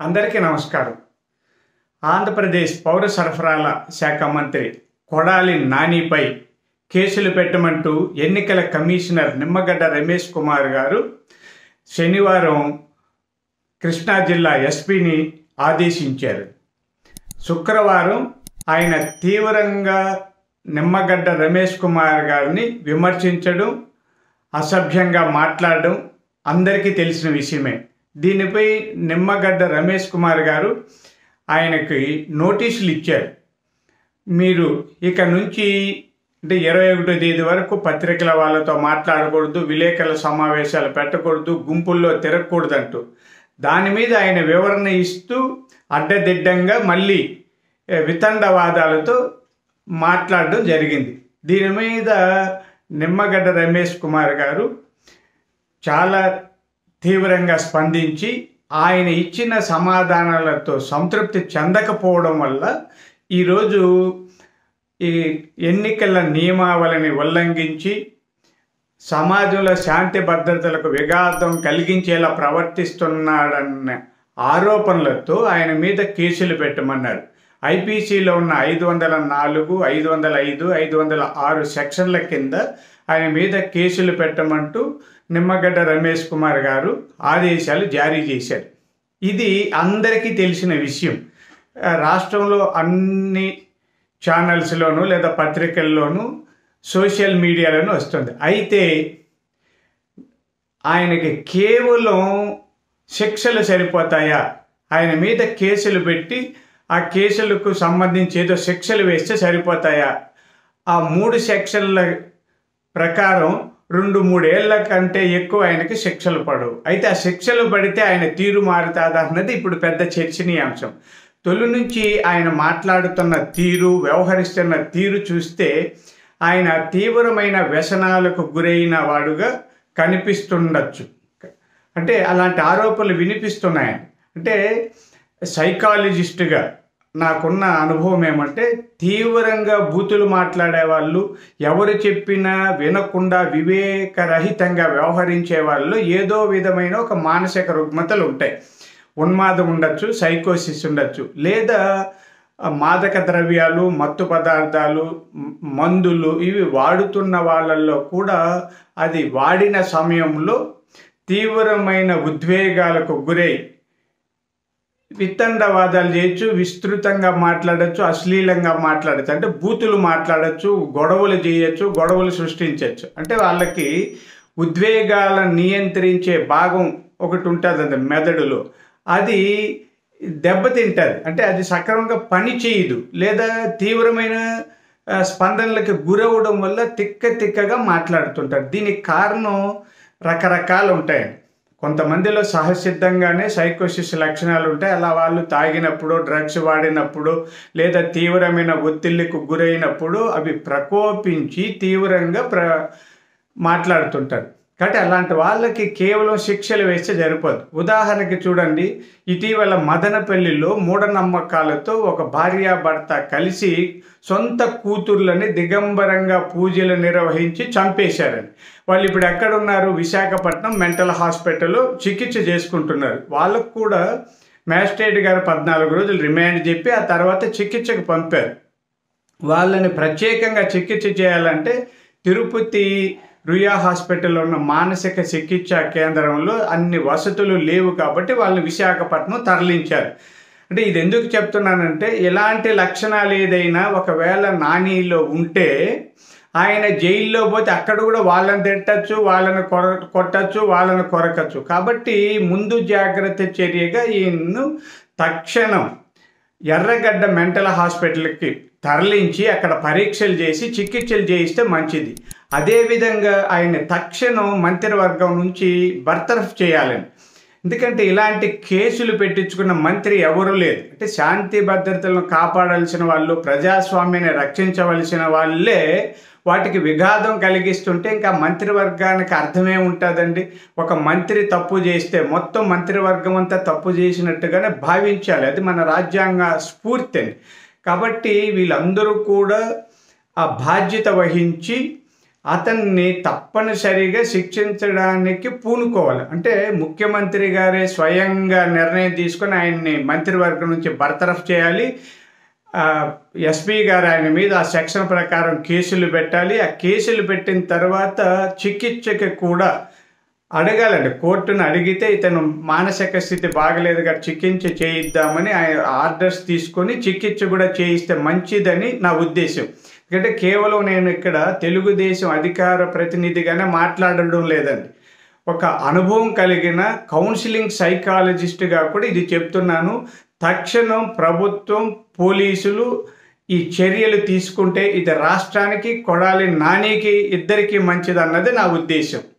అందరికీ నమస్కారం ఆంధ్రప్రదేశ్ పౌర సరఫరాల శాఖ మంత్రి కొడాలి నానిపై కేసులు పెట్టమంటూ ఎన్నికల కమిషనర్ నిమ్మగడ్డ రమేష్ కుమార్ గారు శనివారం కృష్ణా జిల్లా ఎస్పీని ఆదేశించారు శుక్రవారం ఆయన తీవ్రంగా నిమ్మగడ్డ రమేష్ కుమార్ గారిని విమర్శించడం అసభ్యంగా మాట్లాడడం అందరికీ తెలిసిన విషయమే దీనిపై నిమ్మగడ్డ రమేష్ కుమార్ గారు ఆయనకి నోటీసులు ఇచ్చారు మీరు ఇక నుంచి అంటే ఇరవై ఒకటో తేదీ వరకు పత్రికల వాళ్ళతో మాట్లాడకూడదు విలేకరుల సమావేశాలు పెట్టకూడదు గుంపుల్లో తిరగకూడదంటూ దాని మీద ఆయన వివరణ ఇస్తూ అడ్డదిడ్డంగా మళ్ళీ ఏ, వితండవాదాలతో మాట్లాడడం జరిగింది దీని మీద నిమ్మగడ్డ రమేష్ కుమార్ గారు చాలా తీవ్రంగా స్పందించి ఆయన ఇచ్చిన సమాధానాలతో సంతృప్తి చెందకపోవడం వల్ల ఈరోజు ఈ ఎన్నికల నియమావళిని ఉల్లంఘించి సమాజంలో శాంతి భద్రతలకు విఘాతం కలిగించేలా ప్రవర్తిస్తున్నాడన్న ఆరోపణలతో ఆయన మీద కేసులు పెట్టమన్నారు ఐపీసీలో ఉన్న ఐదు వందల నాలుగు ఐదు వందల ఐదు ఐదు వందల ఆరు సెక్షన్ల కింద ఆయన మీద కేసులు పెట్టమంటూ నిమ్మగడ్డ రమేష్ కుమార్ గారు ఆదేశాలు జారీ చేశారు ఇది అందరికీ తెలిసిన విషయం ఆ, రాష్ట్రంలో అన్ని ఛానల్స్లోనూ లేదా పత్రికల్లోనూ సోషల్ మీడియాలోనూ వస్తుంది అయితే ఆయనకి కేవలం శిక్షలు సరిపోతాయా ఆయన మీద కేసులు పెట్టి ఆ కేసులకు సంబంధించి ఏదో శిక్షలు వేస్తే సరిపోతాయా ఆ మూడు సెక్షన్ల ప్రకారం రెండు మూడేళ్ల కంటే ఎక్కువ ఆయనకి శిక్షలు పడవు అయితే ఆ శిక్షలు పడితే ఆయన తీరు మారుతాదా అన్నది ఇప్పుడు పెద్ద చర్చనీయాంశం తొలి నుంచి ఆయన మాట్లాడుతున్న తీరు వ్యవహరిస్తున్న తీరు చూస్తే ఆయన తీవ్రమైన వ్యసనాలకు గురైన వాడుగా కనిపిస్తుండొచ్చు అంటే అలాంటి ఆరోపణలు వినిపిస్తున్నాయి అంటే సైకాలజిస్ట్గా నాకున్న అనుభవం ఏమంటే తీవ్రంగా బూతులు మాట్లాడే వాళ్ళు ఎవరు చెప్పినా వినకుండా వివేకరహితంగా వ్యవహరించే వాళ్ళు ఏదో విధమైన ఒక మానసిక రుగ్మతలు ఉంటాయి ఉన్మాదం ఉండొచ్చు సైకోసిస్ ఉండొచ్చు లేదా ఆ, మాదక ద్రవ్యాలు మత్తు పదార్థాలు మ్, మందులు ఇవి వాడుతున్న వాళ్ళల్లో కూడా అది వాడిన సమయంలో తీవ్రమైన ఉద్వేగాలకు గురై విత్తండవాదాలు చేయొచ్చు విస్తృతంగా మాట్లాడచ్చు అశ్లీలంగా మాట్లాడచ్చు అంటే బూతులు మాట్లాడచ్చు గొడవలు చేయొచ్చు గొడవలు సృష్టించవచ్చు అంటే వాళ్ళకి ఉద్వేగాలను నియంత్రించే భాగం ఒకటి ఉంటుంది అది మెదడులో అది దెబ్బతింటుంది అంటే అది సక్రమంగా పని చేయదు లేదా తీవ్రమైన ఆ, స్పందనలకు గురవడం వల్ల తిక్క తిక్కగా మాట్లాడుతుంటారు దీనికి కారణం రకరకాలు ఉంటాయండి కొంతమందిలో సహసిద్ధంగానే సైకోసిస్ లక్షణాలు ఉంటాయి అలా వాళ్ళు తాగినప్పుడు డ్రగ్స్ వాడినప్పుడు లేదా తీవ్రమైన ఒత్తిళ్లకు గురైనప్పుడు అవి ప్రకోపించి తీవ్రంగా ప్ర మాట్లాడుతుంటారు కాబట్టి అలాంటి వాళ్ళకి కేవలం శిక్షలు వేస్తే సరిపోదు ఉదాహరణకి చూడండి ఇటీవల మదనపల్లిలో మూఢనమ్మకాలతో ఒక భార్యాభర్త కలిసి సొంత కూతుర్లని దిగంబరంగా పూజలు నిర్వహించి చంపేశారని వాళ్ళు ఇప్పుడు ఎక్కడున్నారు విశాఖపట్నం మెంటల్ హాస్పిటల్లో చికిత్స చేసుకుంటున్నారు వాళ్ళకు కూడా మ్యాజిస్ట్రేట్ గారు పద్నాలుగు రోజులు రిమాండ్ చెప్పి ఆ తర్వాత చికిత్సకు పంపారు వాళ్ళని ప్రత్యేకంగా చికిత్స చేయాలంటే తిరుపతి రుయా హాస్పిటల్లో ఉన్న మానసిక చికిత్సా కేంద్రంలో అన్ని వసతులు లేవు కాబట్టి వాళ్ళని విశాఖపట్నం తరలించారు అంటే ఇది ఎందుకు చెప్తున్నానంటే ఇలాంటి లక్షణాలు ఏదైనా ఒకవేళ నానీలో ఉంటే ఆయన జైల్లో పోతే అక్కడ కూడా వాళ్ళని తిట్టచ్చు వాళ్ళని కొర కొట్టచ్చు వాళ్ళని కొరకచ్చు కాబట్టి ముందు జాగ్రత్త చర్యగా ఈయన్ను తక్షణం ఎర్రగడ్డ మెంటల్ హాస్పిటల్కి తరలించి అక్కడ పరీక్షలు చేసి చికిత్సలు చేయిస్తే మంచిది అదేవిధంగా ఆయన తక్షణం మంత్రివర్గం నుంచి బర్తరఫ్ చేయాలని ఎందుకంటే ఇలాంటి కేసులు పెట్టించుకున్న మంత్రి ఎవరు లేదు అంటే శాంతి భద్రతలను కాపాడాల్సిన వాళ్ళు ప్రజాస్వామ్యాన్ని రక్షించవలసిన వాళ్ళే వాటికి విఘాతం కలిగిస్తుంటే ఇంకా మంత్రివర్గానికి అర్థమే ఉంటుందండి ఒక మంత్రి తప్పు చేస్తే మొత్తం మంత్రివర్గం అంతా తప్పు చేసినట్టుగానే భావించాలి అది మన రాజ్యాంగ స్ఫూర్తి అండి కాబట్టి వీళ్ళందరూ కూడా ఆ బాధ్యత వహించి అతన్ని తప్పనిసరిగా శిక్షించడానికి పూనుకోవాలి అంటే ముఖ్యమంత్రి గారే స్వయంగా నిర్ణయం తీసుకొని ఆయన్ని మంత్రివర్గం నుంచి బర్తరఫ్ చేయాలి ఎస్పీ గారు ఆయన మీద ఆ సెక్షన్ ప్రకారం కేసులు పెట్టాలి ఆ కేసులు పెట్టిన తర్వాత చికిత్సకి కూడా అడగాలండి కోర్టును అడిగితే ఇతను మానసిక స్థితి బాగలేదు కదా చికిత్స చేయిద్దామని ఆయన ఆర్డర్స్ తీసుకొని చికిత్స కూడా చేయిస్తే మంచిదని నా ఉద్దేశం ఎందుకంటే కేవలం నేను ఇక్కడ తెలుగుదేశం అధికార ప్రతినిధిగానే మాట్లాడడం లేదండి ఒక అనుభవం కలిగిన కౌన్సిలింగ్ సైకాలజిస్ట్గా కూడా ఇది చెప్తున్నాను తక్షణం ప్రభుత్వం పోలీసులు ఈ చర్యలు తీసుకుంటే ఇది రాష్ట్రానికి కొడాలి నానికి ఇద్దరికీ మంచిదన్నది నా ఉద్దేశం